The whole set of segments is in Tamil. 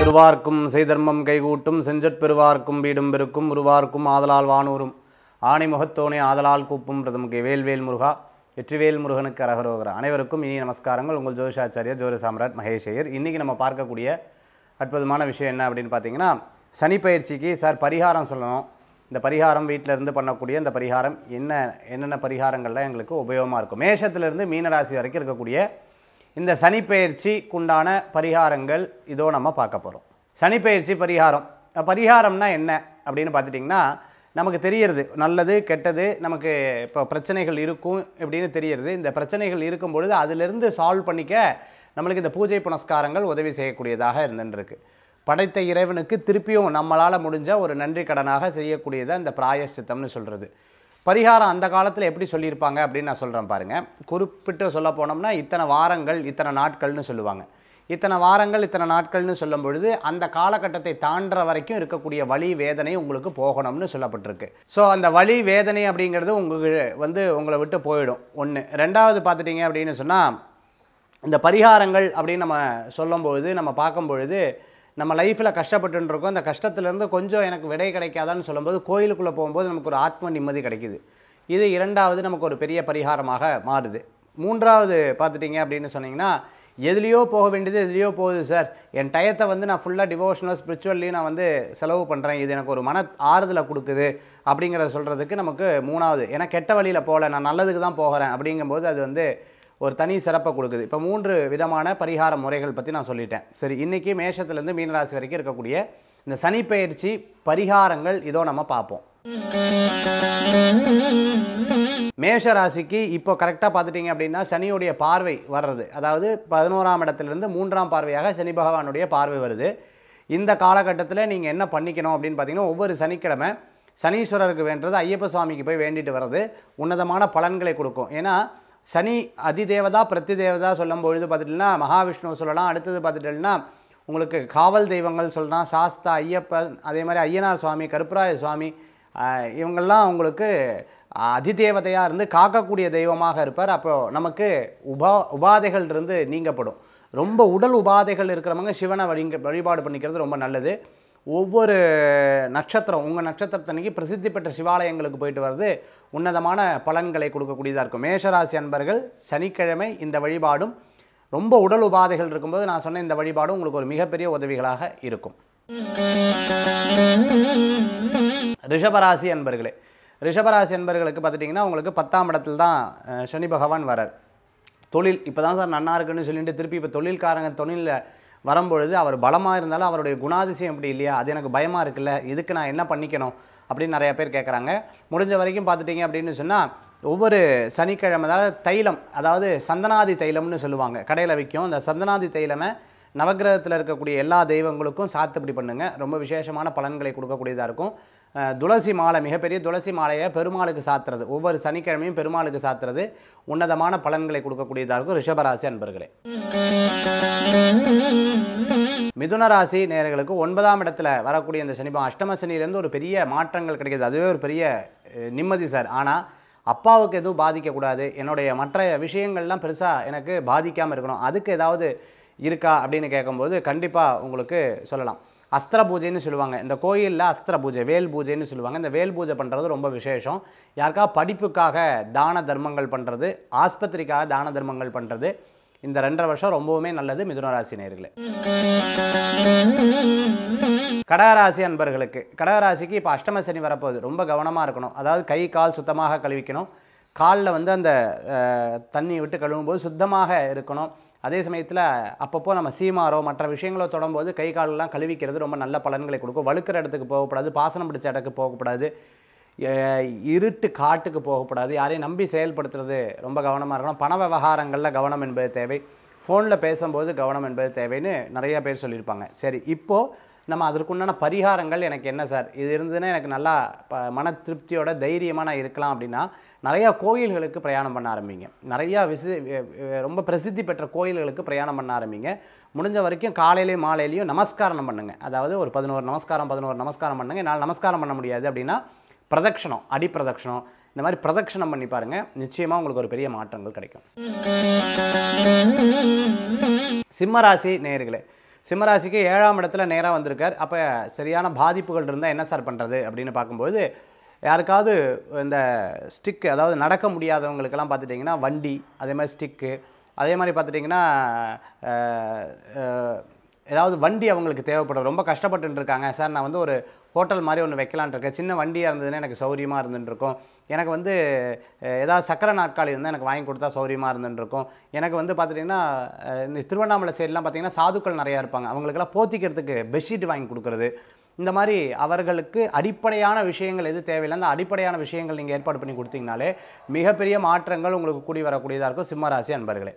திருவார்க்கும் செய்தர்மம் கைகூட்டும் செஞ்சற் பெருவார்க்கும் வீடும் பெருக்கும் உருவார்க்கும் ஆதலால் வானூரும் ஆணை முகத்தோனே ஆதலால் கூப்பும் பிரதமுகே வேல்வேல் முருகா வெற்றிவேல் முருகனுக்கு அரகரோகரா அனைவருக்கும் இனி நமஸ்காரங்கள் உங்கள் ஜோதிஷாச்சாரியர் ஜோதி சாம்ராட் மகேஷ் ஐயர் இன்றைக்கி நம்ம பார்க்கக்கூடிய அற்புதமான விஷயம் என்ன அப்படின்னு பார்த்தீங்கன்னா சனி பயிற்சிக்கு சார் பரிகாரம் சொல்லணும் இந்த பரிகாரம் வீட்டில் இருந்து பண்ணக்கூடிய இந்த பரிகாரம் என்ன என்னென்ன பரிகாரங்கள்லாம் எங்களுக்கு உபயோகமாக இருக்கும் மேஷத்துலேருந்து மீனராசி வரைக்கும் இருக்கக்கூடிய இந்த சனிப்பெயர்ச்சிக்குண்டான பரிகாரங்கள் இதோ நம்ம பார்க்க போகிறோம் சனிப்பெயர்ச்சி பரிகாரம் அஹ் பரிகாரம்னா என்ன அப்படின்னு பார்த்துட்டிங்கன்னா நமக்கு தெரியறது நல்லது கெட்டது நமக்கு இப்போ பிரச்சனைகள் இருக்கும் அப்படின்னு தெரியறது இந்த பிரச்சனைகள் இருக்கும் பொழுது அதிலிருந்து சால்வ் பண்ணிக்க நம்மளுக்கு இந்த பூஜை புனஸ்காரங்கள் உதவி செய்யக்கூடியதாக இருந்துருக்கு படைத்த இறைவனுக்கு திருப்பியும் நம்மளால் முடிஞ்ச ஒரு நன்றி கடனாக செய்யக்கூடியதை இந்த பிராயஷ்சித்தம்னு சொல்கிறது பரிகாரம் அந்த காலத்தில் எப்படி சொல்லியிருப்பாங்க அப்படின்னு நான் சொல்கிறேன் பாருங்கள் குறிப்பிட்டு சொல்ல போனோம்னா இத்தனை வாரங்கள் இத்தனை நாட்கள்னு சொல்லுவாங்க இத்தனை வாரங்கள் இத்தனை நாட்கள்னு சொல்லும் பொழுது அந்த காலகட்டத்தை தாண்டுற வரைக்கும் இருக்கக்கூடிய வலி வேதனை உங்களுக்கு போகணும்னு சொல்லப்பட்டிருக்கு ஸோ அந்த வலி வேதனை அப்படிங்கிறது உங்களுக்கு வந்து உங்களை விட்டு போயிடும் ஒன்று ரெண்டாவது பார்த்துட்டிங்க அப்படின்னு சொன்னால் இந்த பரிகாரங்கள் அப்படின்னு நம்ம சொல்லும்பொழுது நம்ம பார்க்கும் பொழுது நம்ம லைஃப்பில் கஷ்டப்பட்டுன்னு இருக்கோம் இந்த கஷ்டத்துலேருந்து கொஞ்சம் எனக்கு விடை கிடைக்காதான்னு சொல்லும்போது கோயிலுக்குள்ளே போகும்போது நமக்கு ஒரு ஆத்ம நிம்மதி கிடைக்குது இது இரண்டாவது நமக்கு ஒரு பெரிய பரிகாரமாக மாறுது மூன்றாவது பார்த்துட்டிங்க அப்படின்னு சொன்னீங்கன்னா எதுலேயோ போக வேண்டியது எதுலேயோ போகுது சார் என் டயத்தை வந்து நான் ஃபுல்லாக டிவோஷனல் ஸ்பிரிச்சுவல்லி நான் வந்து செலவு பண்ணுறேன் இது எனக்கு ஒரு மன ஆறுதலை கொடுக்குது அப்படிங்கிறத சொல்கிறதுக்கு நமக்கு மூணாவது ஏன்னா கெட்ட வழியில் போகல நான் நல்லதுக்கு தான் போகிறேன் அப்படிங்கும்போது அது வந்து ஒரு தனி சிறப்பை கொடுக்குது இப்போ மூன்று விதமான பரிகார முறைகள் பற்றி நான் சொல்லிட்டேன் சரி இன்றைக்கி மேஷத்துலேருந்து மீனராசி வரைக்கும் இருக்கக்கூடிய இந்த சனிப்பெயர்ச்சி பரிகாரங்கள் இதோ நம்ம பார்ப்போம் மேஷ ராசிக்கு இப்போ கரெக்டாக பார்த்துட்டிங்க அப்படின்னா சனியுடைய பார்வை வர்றது அதாவது பதினோராம் இடத்துலேருந்து மூன்றாம் பார்வையாக சனி பகவானுடைய பார்வை வருது இந்த காலகட்டத்தில் நீங்கள் என்ன பண்ணிக்கணும் அப்படின்னு பார்த்தீங்கன்னா ஒவ்வொரு சனிக்கிழமை சனீஸ்வரருக்கு வேண்டது ஐயப்ப சுவாமிக்கு போய் வேண்டிட்டு வர்றது உன்னதமான பலன்களை கொடுக்கும் ஏன்னா சனி அதிதேவதா பிரதி தேவதா சொல்லும் பொழுது பார்த்துட்டிங்கன்னா மகாவிஷ்ணு சொல்லலாம் அடுத்தது பார்த்துட்டிங்கன்னா உங்களுக்கு காவல் தெய்வங்கள் சொல்லலாம் சாஸ்தா ஐயப்பன் அதே மாதிரி ஐயனார் சுவாமி கருப்பராய சுவாமி ஆஹ் இவங்கெல்லாம் உங்களுக்கு அதிதேவதையாக இருந்து காக்கக்கூடிய தெய்வமாக இருப்பார் அப்போ நமக்கு உபா உபாதைகள் இருந்து நீங்கப்படும் ரொம்ப உடல் உபாதைகள் இருக்கிறவங்க சிவனை வழிங்க வழிபாடு பண்ணிக்கிறது ரொம்ப நல்லது ஒவ்வொரு நட்சத்திரம் உங்கள் நட்சத்திரத்தன்னைக்கு பிரசித்தி பெற்ற சிவாலயங்களுக்கு போயிட்டு வர்றது உன்னதமான பலன்களை கொடுக்கக்கூடியதாக இருக்கும் மேஷராசி அன்பர்கள் சனிக்கிழமை இந்த வழிபாடும் ரொம்ப உடல் உபாதைகள் இருக்கும்போது நான் சொன்ன இந்த வழிபாடும் உங்களுக்கு ஒரு மிகப்பெரிய உதவிகளாக இருக்கும் ரிஷபராசி அன்பர்களே ரிஷபராசி அன்பர்களுக்கு பார்த்துட்டிங்கன்னா உங்களுக்கு பத்தாம் இடத்துல தான் அஹ், சனி பகவான் வரார் தொழில் இப்போ தான் சார் நன்னா இருக்குன்னு சொல்லிட்டு திருப்பி இப்போ தொழில்காரங்க தொழிலில் வரும்பொழுது அவர் பலமாக இருந்தாலும் அவருடைய குணாதிசயம் எப்படி இல்லையா அது எனக்கு பயமாக இருக்குல்ல இதுக்கு நான் என்ன பண்ணிக்கணும் அப்படின்னு நிறைய பேர் கேட்குறாங்க முடிஞ்ச வரைக்கும் பார்த்துட்டிங்க அப்படின்னு சொன்னால் ஒவ்வொரு சனிக்கிழமை அதாவது தைலம் அதாவது சந்தனாதி தைலம்னு சொல்லுவாங்க கடையில் விற்கும் அந்த சந்தனாதி தைலமை நவக்கிரகத்தில் இருக்கக்கூடிய எல்லா தெய்வங்களுக்கும் சாத்துப்படி பண்ணுங்க ரொம்ப விசேஷமான பலன்களை கொடுக்கக்கூடியதாக இருக்கும் அஹ், துளசி மாலை மிகப்பெரிய துளசி மாலையை பெருமாளுக்கு சாத்துறது ஒவ்வொரு சனிக்கிழமையும் பெருமாளுக்கு சாத்துறது உன்னதமான பலன்களை கொடுக்கக்கூடியதாக இருக்கும் ரிஷபராசி அன்பர்களே மிதுன ராசி நேயர்களுக்கு ஒன்பதாம் இடத்துல வரக்கூடிய இந்த சனிபம் அஷ்டம சனியிலேருந்து ஒரு பெரிய மாற்றங்கள் கிடைக்குது அதுவே ஒரு பெரிய அஹ், நிம்மதி சார் ஆனால் அப்பாவுக்கு எதுவும் பாதிக்கக்கூடாது என்னுடைய மற்ற விஷயங்கள்லாம் பெருசாக எனக்கு பாதிக்காமல் இருக்கணும் அதுக்கு ஏதாவது இருக்கா அப்படின்னு கேட்கும்போது கண்டிப்பாக உங்களுக்கு சொல்லலாம் அஸ்திர பூஜைன்னு சொல்லுவாங்க இந்த கோயிலில் அஸ்திர பூஜை வேல் பூஜைன்னு சொல்லுவாங்க இந்த வேல் பூஜை பண்ணுறது ரொம்ப விசேஷம் யாருக்கா படிப்புக்காக தான தர்மங்கள் பண்ணுறது ஆஸ்பத்திரிக்காக தான தர்மங்கள் பண்ணுறது இந்த ரெண்டரை வருஷம் ரொம்பவுமே நல்லது மிதுனராசி நேர்களே கடகராசி அன்பர்களுக்கு கடகராசிக்கு இப்போ அஷ்டம சனி வரப்போகுது ரொம்ப கவனமாக இருக்கணும் அதாவது கை கால் சுத்தமாக கழுவிக்கணும் காலில் வந்து அந்த அஹ், தண்ணி விட்டு கழுவும்போது சுத்தமாக இருக்கணும் அதே சமயத்தில் அப்பப்போ நம்ம சீமாரோ மற்ற விஷயங்களோ தொடும்போது கை காலெல்லாம் கழுவிக்கிறது ரொம்ப நல்ல பலன்களை கொடுக்கும் வழுக்கிற இடத்துக்கு போகக்கூடாது பாசனம் பிடிச்ச இடத்துக்கு போகக்கூடாது அஹ், இருட்டு காட்டுக்கு போகக்கூடாது யாரையும் நம்பி செயல்படுத்துறது ரொம்ப கவனமாக இருக்கணும் பண விவகாரங்களில் கவனம் என்பது தேவை ஃபோனில் பேசும்போது கவனம் என்பது தேவைன்னு நிறைய பேர் சொல்லியிருப்பாங்க சரி இப்போது நம்ம அதற்குண்டான பரிகாரங்கள் எனக்கு என்ன சார் இது இருந்ததுன்னா எனக்கு நல்லா ப மன திருப்தியோட தைரியமாக நான் இருக்கலாம் அப்படின்னா நிறையா கோயில்களுக்கு பிரயாணம் பண்ண ஆரம்பிங்க நிறையா விசி வி- வி- ரொம்ப பிரசித்தி பெற்ற கோயில்களுக்கு பிரயாணம் பண்ண ஆரம்பிங்க முடிஞ்ச வரைக்கும் காலையிலையும் மாலையிலையும் நமஸ்காரம் பண்ணுங்க அதாவது ஒரு பதினோரு நமஸ்காரம் பதினோரு நமஸ்காரம் பண்ணுங்க என்னால் நமஸ்காரம் பண்ண முடியாது அப்படின்னா பிரதட்சணம் அடி பிரதட்சணம் இந்த மாதிரி பிரதட்சணம் பண்ணி பாருங்க நிச்சயமாக உங்களுக்கு ஒரு பெரிய மாற்றங்கள் கிடைக்கும் சிம்மராசி நேயர்களே சிம்மராசிக்கு ஏழாம் இடத்துல நேராக வந்திருக்கார் அப்போ சரியான பாதிப்புகள் இருந்தால் என்ன சார் பண்ணுறது அப்படின்னு பார்க்கும்போது யாருக்காவது இந்த ஸ்டிக்கு அதாவது நடக்க முடியாதவங்களுக்கெல்லாம் பார்த்துட்டிங்கன்னா வண்டி அதே மாதிரி ஸ்டிக்கு அதே மாதிரி பார்த்துட்டிங்கன்னா அஹ், அஹ், ஏதாவது வண்டி அவங்களுக்கு தேவைப்படும் ரொம்ப கஷ்டப்பட்டு இருக்காங்க சார் நான் வந்து ஒரு ஹோட்டல் மாதிரி ஒன்று வைக்கலான்ட்டு இருக்கேன் சின்ன வண்டியாக இருந்ததுன்னா எனக்கு சௌரியமாக இருந்துட்டு இருக்கும் எனக்கு வந்து அஹ், ஏதாவது சக்கர நாட்காலி இருந்தால் எனக்கு வாங்கி கொடுத்தா சௌரியமாக இருந்துட்டு இருக்கும் எனக்கு வந்து பார்த்துட்டிங்கன்னா அஹ், இந்த திருவண்ணாமலை சைட்லாம் பார்த்தீங்கன்னா சாதுக்கள் நிறையா இருப்பாங்க அவங்களுக்கெல்லாம் போத்திக்கிறதுக்கு பெட்ஷீட் வாங்கி கொடுக்குறது இந்த மாதிரி அவர்களுக்கு அடிப்படையான விஷயங்கள் எது தேவையில்லை அந்த அடிப்படையான விஷயங்கள் நீங்கள் ஏற்பாடு பண்ணி கொடுத்தீங்கனாலே மிகப்பெரிய மாற்றங்கள் உங்களுக்கு கூடி வரக்கூடியதாக இருக்கும் சிம்மராசி அன்பர்களே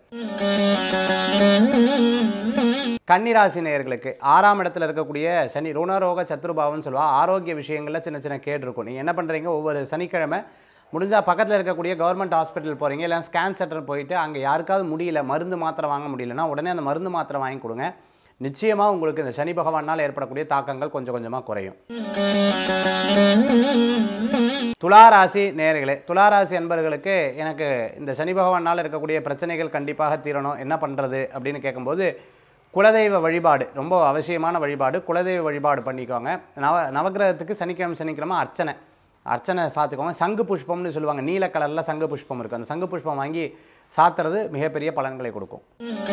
கன்னிராசி நேயர்களுக்கு ஆறாம் இடத்துல இருக்கக்கூடிய சனி ருணரோக சத்ருபாவம்னு சொல்லுவா ஆரோக்கிய விஷயங்களில் சின்ன சின்ன கேடு இருக்கும் நீங்கள் என்ன பண்ணுறீங்க ஒவ்வொரு சனிக்கிழமை முடிஞ்சால் பக்கத்தில் இருக்கக்கூடிய கவர்மெண்ட் ஹாஸ்பிட்டல் போகிறீங்க இல்லை ஸ்கேன் சென்டர் போயிட்டு அங்கே யாருக்காவது முடியல மருந்து மாத்திரை வாங்க முடியலன்னா உடனே அந்த மருந்து மாத்திரை வாங்கி கொடுங்க நிச்சயமாக உங்களுக்கு இந்த சனி பகவானால் ஏற்படக்கூடிய தாக்கங்கள் கொஞ்சம் கொஞ்சமாக குறையும் துளாராசி நேயர்களே துளாராசி அன்பர்களுக்கு எனக்கு இந்த சனி பகவானால் இருக்கக்கூடிய பிரச்சனைகள் கண்டிப்பாக தீரணும் என்ன பண்ணுறது அப்படின்னு கேட்கும்போது குலதெய்வ வழிபாடு ரொம்ப அவசியமான வழிபாடு குலதெய்வ வழிபாடு பண்ணிக்கோங்க நவ நவக்கிரகத்துக்கு சனிக்கிழமை சனிக்கிழமை அர்ச்சனை அர்ச்சனை சாத்துக்கோங்க சங்கு புஷ்பம்னு சொல்லுவாங்க நீல கலரில் சங்கு புஷ்பம் இருக்குது அந்த சங்கு புஷ்பம் வாங்கி சாத்துறது மிகப்பெரிய பலன்களை கொடுக்கும்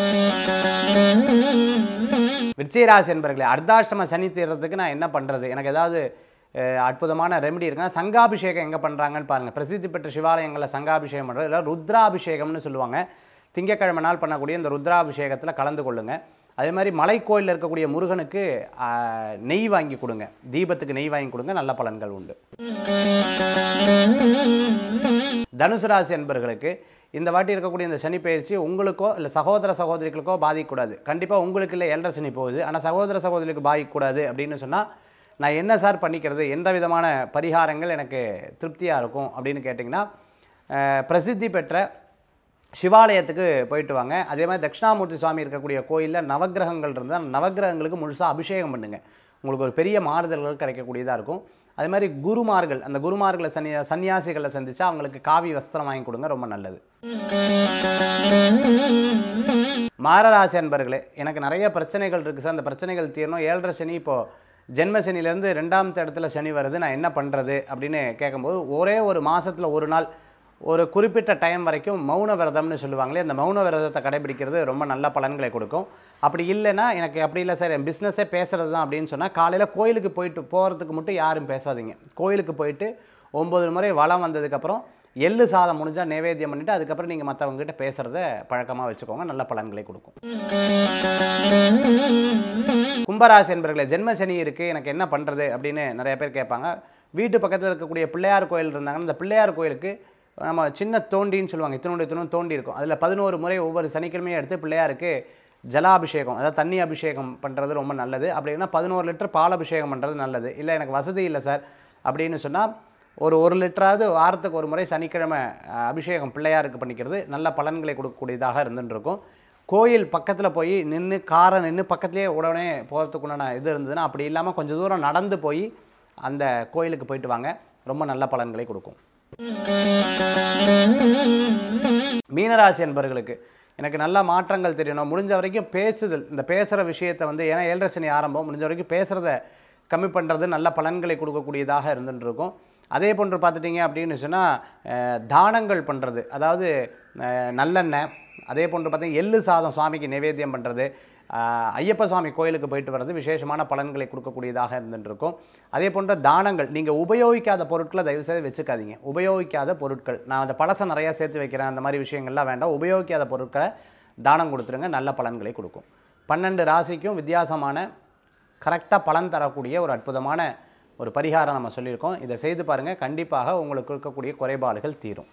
விருச்சிகராசி என்பர்களே அர்த்தாஷ்டம சனி தீர்றதுக்கு நான் என்ன பண்ணுறது எனக்கு ஏதாவது அஹ், அற்புதமான ரெமெடி இருக்குன்னா சங்காபிஷேகம் எங்கே பண்ணுறாங்கன்னு பாருங்கள் பிரசித்தி பெற்ற சிவாலயங்களில் சங்காபிஷேகம் பண்ணுறது இல்லை ருத்ராபிஷேகம்னு சொல்லுவாங்க திங்கக்கிழமை நாள் பண்ணக்கூடிய இந்த ருத்ராபிஷேகத்தில் கலந்து கொள்ளுங்க அதே மாதிரி மலைக்கோயிலில் இருக்கக்கூடிய முருகனுக்கு அஹ், நெய் வாங்கி கொடுங்க தீபத்துக்கு நெய் வாங்கி கொடுங்க நல்ல பலன்கள் உண்டு தனுசு ராசி அன்பர்களுக்கு இந்த வாட்டி இருக்கக்கூடிய இந்த சனி பயிற்சி உங்களுக்கோ இல்லை சகோதர சகோதரிகளுக்கோ பாதிக்கக்கூடாது கண்டிப்பாக உங்களுக்கு இல்லை ஏழரை சனி போகுது ஆனால் சகோதர சகோதரிக்கு பாதிக்கக்கூடாது அப்படின்னு சொன்னால் நான் என்ன சார் பண்ணிக்கிறது எந்த விதமான பரிகாரங்கள் எனக்கு திருப்தியாக இருக்கும் அப்படின்னு கேட்டிங்கன்னா அஹ், பிரசித்தி பெற்ற சிவாலயத்துக்கு போயிட்டு வாங்க அதே மாதிரி தட்சிணாமூர்த்தி சுவாமி இருக்கக்கூடிய கோயிலில் நவக்கிரகங்கள் இருந்தால் நவக்கிரகங்களுக்கு முழுசாக அபிஷேகம் பண்ணுங்கள் உங்களுக்கு ஒரு பெரிய மாறுதல்கள் கிடைக்கக்கூடியதாக இருக்கும் அதே மாதிரி குருமார்கள் அந்த குருமார்களை சன்னி சன்னியாசிகளை சந்திச்சா அவங்களுக்கு காவி வஸ்திரம் வாங்கி கொடுங்க ரொம்ப நல்லது மாரராசி அன்பர்களே எனக்கு நிறைய பிரச்சனைகள் இருக்குது சார் அந்த பிரச்சனைகள் தீரணும் ஏழரை சனி இப்போது ஜென்ம சனியிலேருந்து ரெண்டாம் இடத்துல சனி வருது நான் என்ன பண்ணுறது அப்படின்னு கேட்கும்போது ஒரே ஒரு மாதத்தில் ஒரு நாள் ஒரு குறிப்பிட்ட டைம் வரைக்கும் மௌன விரதம்னு சொல்லுவாங்களே அந்த மௌன விரதத்தை கடைபிடிக்கிறது ரொம்ப நல்ல பலன்களை கொடுக்கும் அப்படி இல்லைன்னா எனக்கு அப்படி இல்லை சார் என் பிஸ்னஸே பேசுகிறது தான் அப்படின்னு சொன்னால் காலையில் கோயிலுக்கு போயிட்டு போகிறதுக்கு மட்டும் யாரும் பேசாதீங்க கோயிலுக்கு போயிட்டு ஒம்பது முறை வளம் வந்ததுக்கப்புறம் எள்ளு சாதம் முடிஞ்சால் நைவேத்தியம் பண்ணிவிட்டு அதுக்கப்புறம் நீங்கள் மற்றவங்ககிட்ட பேசுகிறத பழக்கமாக வச்சுக்கோங்க நல்ல பலன்களை கொடுக்கும் கும்பராசி என்பர்களே ஜென்ம சனி இருக்குது எனக்கு என்ன பண்ணுறது அப்படின்னு நிறைய பேர் கேட்பாங்க வீட்டு பக்கத்தில் இருக்கக்கூடிய பிள்ளையார் கோயில் இருந்தாங்கன்னா அந்த பிள்ளையார் கோயிலுக்கு நம்ம சின்ன தோண்டின்னு சொல்லுவாங்க இத்தனோடு இத்தனும் தோண்டி இருக்கும் அதில் பதினோரு முறை ஒவ்வொரு சனிக்கிழமையும் எடுத்து பிள்ளையாருக்கு ஜலாபிஷேகம் அதாவது தண்ணி அபிஷேகம் பண்ணுறது ரொம்ப நல்லது அப்படின்னா பதினோரு லிட்டர் பால் அபிஷேகம் பண்ணுறது நல்லது இல்லை எனக்கு வசதி இல்லை சார் அப்படின்னு சொன்னால் ஒரு ஒரு லிட்டராவது வாரத்துக்கு ஒரு முறை சனிக்கிழமை அஹ், அபிஷேகம் பிள்ளையாருக்கு பண்ணிக்கிறது நல்ல பலன்களை கொடுக்கக்கூடியதாக இருந்துட்டு இருக்கும் கோயில் பக்கத்தில் போய் நின்று காரை நின்று பக்கத்துலேயே உடனே போகிறதுக்குண்டான இது இருந்ததுன்னா அப்படி இல்லாமல் கொஞ்சம் தூரம் நடந்து போய் அந்த கோயிலுக்கு போயிட்டு வாங்க ரொம்ப நல்ல பலன்களை கொடுக்கும் மீனராசி என்பர்களுக்கு எனக்கு நல்ல மாற்றங்கள் தெரியணும் முடிஞ்ச வரைக்கும் பேசுதல் இந்த பேசுகிற விஷயத்தை வந்து ஏன்னா ஏழரை சனி ஆரம்பம் முடிஞ்ச வரைக்கும் பேசுகிறத கம்மி பண்ணுறது நல்ல பலன்களை கொடுக்கக்கூடியதாக இருந்துட்டு இருக்கும் அதே போன்று பார்த்துட்டிங்க அப்படின்னு சொன்னால் தானங்கள் பண்ணுறது அதாவது அஹ், நல்லெண்ணெய் அதே போன்று பார்த்தீங்கன்னா எள்ளு சாதம் சுவாமிக்கு நிவேத்தியம் பண்ணுறது ஐயப்ப சுவாமி கோயிலுக்கு போயிட்டு வர்றது விசேஷமான பலன்களை கொடுக்கக்கூடியதாக இருந்துட்டு இருக்கும் அதே போன்ற தானங்கள் நீங்கள் உபயோகிக்காத பொருட்களை தயவுசெய்து வச்சுக்காதீங்க உபயோகிக்காத பொருட்கள் நான் அந்த பழசம் நிறையா சேர்த்து வைக்கிறேன் அந்த மாதிரி விஷயங்கள்லாம் வேண்டாம் உபயோகிக்காத பொருட்களை தானம் கொடுத்துருங்க நல்ல பலன்களை கொடுக்கும் பன்னெண்டு ராசிக்கும் வித்தியாசமான கரெக்டாக பலன் தரக்கூடிய ஒரு அற்புதமான ஒரு பரிகாரம் நம்ம சொல்லியிருக்கோம் இதை செய்து பாருங்கள் கண்டிப்பாக உங்களுக்கு இருக்கக்கூடிய குறைபாடுகள் தீரும்